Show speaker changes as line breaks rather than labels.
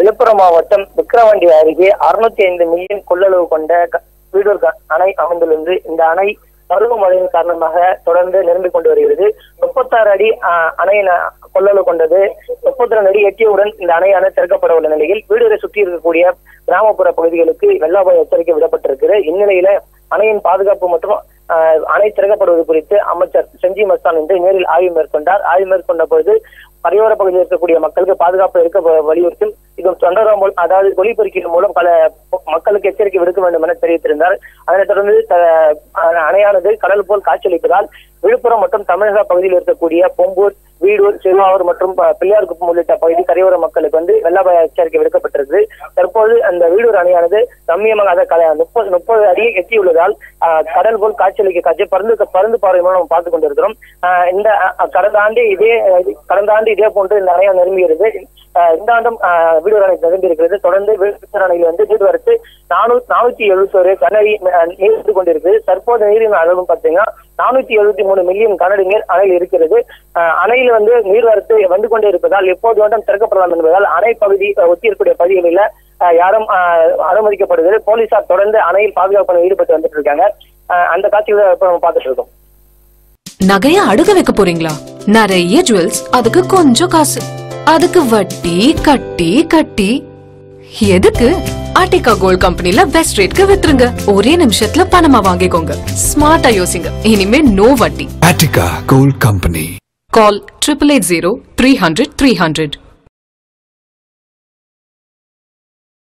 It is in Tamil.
விழுப்புரம் மாவட்டம் விக்கிரவாண்டி அருகே அறுநூத்தி ஐந்து மில்லியன் கொள்ளளவு கொண்ட க- வீடூர் க- அணை அமைந்துள்ளது இந்த அணை பருவமழையின் காரணமாக தொடர்ந்து நிரம்பிக் கொண்டு வருகிறது முப்பத்தாறு அடி ஆஹ், அணையின் அஹ், கொள்ளளவு கொண்டது முப்பத்தி ரெண்டு அடி எட்டியவுடன் இந்த அணையானது திறக்கப்பட உள்ள நிலையில் வீடுகளை சுற்றி இருக்கக்கூடிய கிராமப்புற பகுதிகளுக்கு வெள்ள அபாய எச்சரிக்கை விடப்பட்டிருக்கிறது இந்நிலையில அணையின் பாதுகாப்பு மற்றும் ஆஹ், அணை திறக்கப்படுவது குறித்து அமைச்சர் செஞ்சி மஸ்தான் இன்று நேரில் ஆய்வு மேற்கொண்டார் ஆய்வு மேற்கொண்ட பொழுது கரையோர பகுதியில் இருக்கக்கூடிய மக்களுக்கு பாதுகாப்பு இருக்க வ- வலியுறுத்தும் இது தொடரும் மூலம் அதாவது ஒலிபெருக்கின் மூலம் பல மக்களுக்கு எச்சரிக்கை விடுக்க வேண்டும் என தெரிவித்திருந்தார் அதனைத் தொடர்ந்து த- அஹ் அணையானது கடல் போல் காட்சியளிப்பதால் விழுப்புரம் மற்றும் தமிழக பகுதியில் இருக்கக்கூடிய பொம்பூர் வீடூர் சிறுவாவூர் மற்றும் ப- பிள்ளையார்குப்பம் உள்ளிட்ட பகுதி கரையோர மக்களுக்கு வந்து வெள்ள அபாய எச்சரிக்கை விடுக்கப்பட்டிருக்கு தற்போது அந்த வீடூர் அணையானது ரம்மியமாக அதை க- முப்பது முப்பது அடியை எட்டியுள்ளதால் ஆஹ், கடல் போல் காட்சியளிக்க காட்சி பருந்து பருந்து பார்வை மூலம் நம்ம பார்த்து கொண்டிருக்கிறோம் ஆஹ், இந்த அஹ், கடந்த ஆண்டு இதே அஹ், கடந்த ஆண்டு இதே போன்று இந்த அணையம் நிரம்பியது ஆஹ், இந்த ஆண்டும் ஆஹ், வீடூர் அணை நிரம்பி இருக்கிறது தொடர்ந்து வீடூர் அணையில் வந்து நீர்வரத்து நானூத்தி நானூத்தி எழுபத்தோரு கனடி அஹ், நீர் இருந்து கொண்டிருக்கிறது தற்போது நீரின் அளவு பார்த்தீங்கன்னா நானூத்தி எழுபத்தி மூணு மில்லியன் கனடி நீர் அணையில் இருக்கிறது ஆஹ், அணையில் வந்து நீர்வரத்து வந்து கொண்டே இருப்பதால் எப்போது வேண்டும் திறக்கப்படலாம் என்பதால் அணை பகுதி அஹ், ஒட்டி இருக்கக்கூடிய பகுதிகளில் ஆஹ், யாரும் ஆஹ், அனுமதிக்கப்படுகிறது போலீசார் தொடர்ந்து அணையில் பாதுகாப்பு பணியில் ஈடுபட்டு வந்துட்டு இருக்காங்க ஆஹ், அந்த காட்சிகளை இப்ப நம்ம பார்த்துட்டு இருக்கோம்
நகைய அடுக்க வைக்க போறீங்களா நிறைய ஜுவல்ஸ் அதுக்கு கொஞ்சம் காசு அதுக்கு வட்டி கட்டி கட்டி எதுக்கு ஆர்டிகா கோல்ட் கம்பெனில பெஸ்ட் ரேட்க்கு வித்துருங்க ஒரே நிமிஷத்துல பணமா வாங்கிக்கோங்க ஸ்மார்ட்டா யோசிங்க இனிமே நோ வட்டி
Attica Gold Company.
Call triple eight zero three hundred three hundred